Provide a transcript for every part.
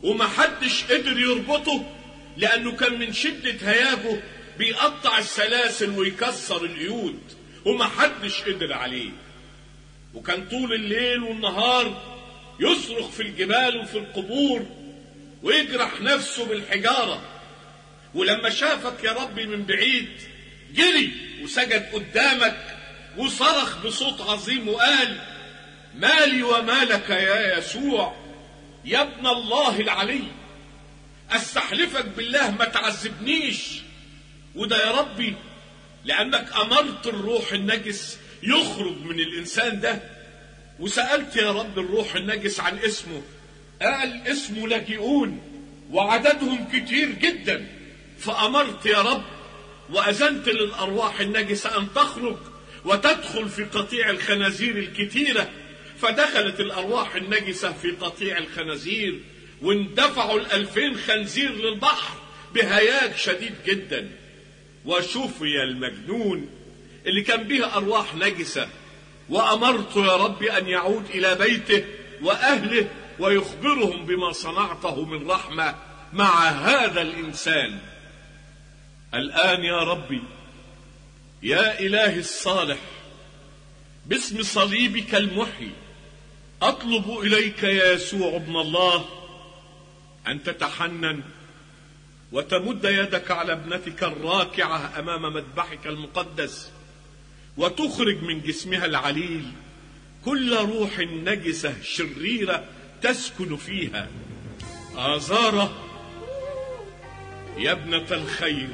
ومحدش قدر يربطه لأنه كان من شدة هياجه بيقطع السلاسل ويكسر القيود ومحدش قدر عليه وكان طول الليل والنهار يصرخ في الجبال وفي القبور ويجرح نفسه بالحجارة ولما شافك يا ربي من بعيد جري وسجد قدامك وصرخ بصوت عظيم وقال مالي ومالك يا يسوع يا ابن الله العلي استحلفك بالله ما تعذبنيش وده يا ربي لانك امرت الروح النجس يخرج من الانسان ده وسالت يا رب الروح النجس عن اسمه قال اسمه لاجئون وعددهم كتير جدا فامرت يا رب واذنت للارواح النجسه ان تخرج وتدخل في قطيع الخنازير الكتيره فدخلت الارواح النجسه في قطيع الخنازير واندفعوا الالفين خنزير للبحر بهياج شديد جدا وشفي المجنون اللي كان به ارواح نجسه وامرت يا رب ان يعود الى بيته واهله ويخبرهم بما صنعته من رحمه مع هذا الانسان الان يا ربي يا اله الصالح باسم صليبك المحيي اطلب اليك يا يسوع ابن الله ان تتحنن وتمد يدك على ابنتك الراكعه امام مذبحك المقدس وتخرج من جسمها العليل كل روح نجسه شريره تسكن فيها آزارة يا ابنة الخير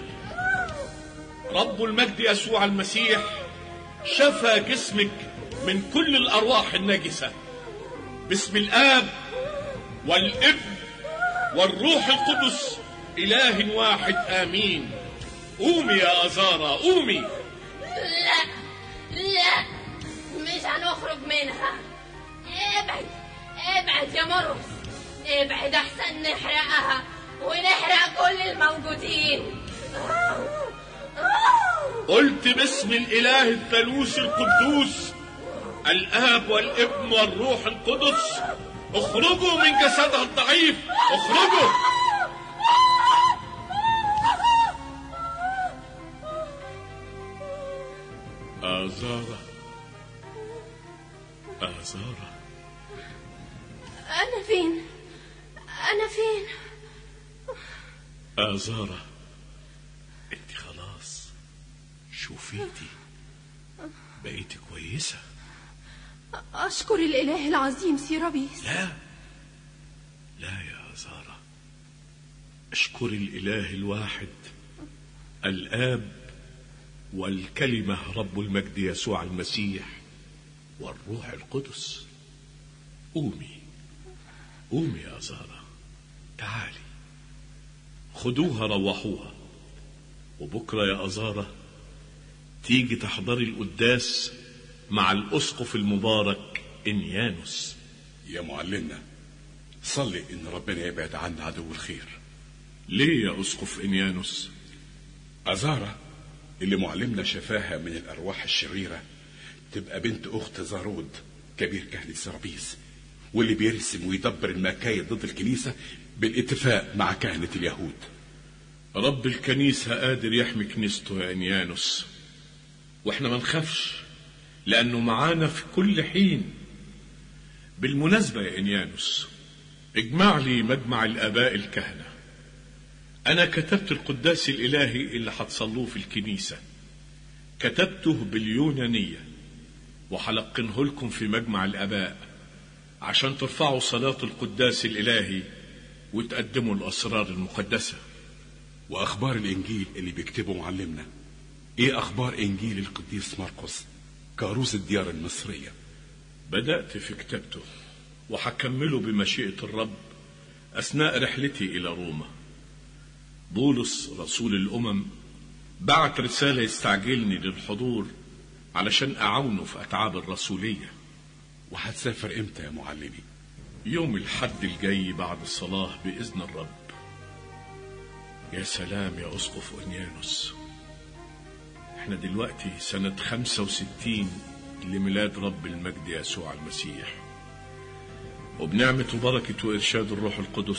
رب المجد يسوع المسيح شفى جسمك من كل الأرواح النجسة باسم الآب والابن والروح القدس إله واحد آمين قومي يا أزارة قومي لا لا مش هنخرج منها ابعد ابعد يا مرقس ابعد احسن نحرقها ونحرق كل الموجودين قلت باسم الإله الثالوث القدوس الآب والابن والروح القدس اخرجوا من جسدها الضعيف اخرجوا آزارة آزارة انا فين انا فين آزارة انت خلاص شوفيتي بقيتي كويسة اشكر الاله العظيم سيرابيس لا لا يا آزارة اشكر الإله الواحد الآب والكلمة رب المجد يسوع المسيح والروح القدس قومي قومي يا زارة تعالي خدوها روحوها وبكرة يا أزارة تيجي تحضري القداس مع الأسقف المبارك إنيانوس يا معلمنا صلي ان ربنا يبعد عنا عدو الخير ليه يا أسقف إنيانوس أزارة اللي معلمنا شفاها من الأرواح الشريرة تبقى بنت أخت زارود كبير كهنة سرابيس واللي بيرسم ويدبر المكايد ضد الكنيسة بالاتفاق مع كهنة اليهود رب الكنيسة قادر يحمي كنيسته يا إنيانوس واحنا ما نخافش لأنه معانا في كل حين بالمناسبة يا إنيانوس اجمع لي مجمع الآباء الكهنة أنا كتبت القداس الإلهي اللي هتصلوه في الكنيسة كتبته باليونانية وحلقنه لكم في مجمع الآباء عشان ترفعوا صلاة القداس الإلهي وتقدموا الأسرار المقدسة وأخبار الإنجيل اللي بيكتبه معلمنا إيه أخبار إنجيل القديس مرقس كاروس الديار المصرية بدأت في كتابته وهكمله بمشيئة الرب أثناء رحلتي إلى روما بولس رسول الأمم بعت رسالة يستعجلني للحضور علشان أعاونه في أتعاب الرسولية وهتسافر إمتى يا معلمي يوم الحد الجاي بعد الصلاة بإذن الرب يا سلام يا أسقف أنيانوس احنا دلوقتي سنة خمسة وستين لميلاد رب المجد يسوع المسيح وبنعمة وبركة وإرشاد الروح القدس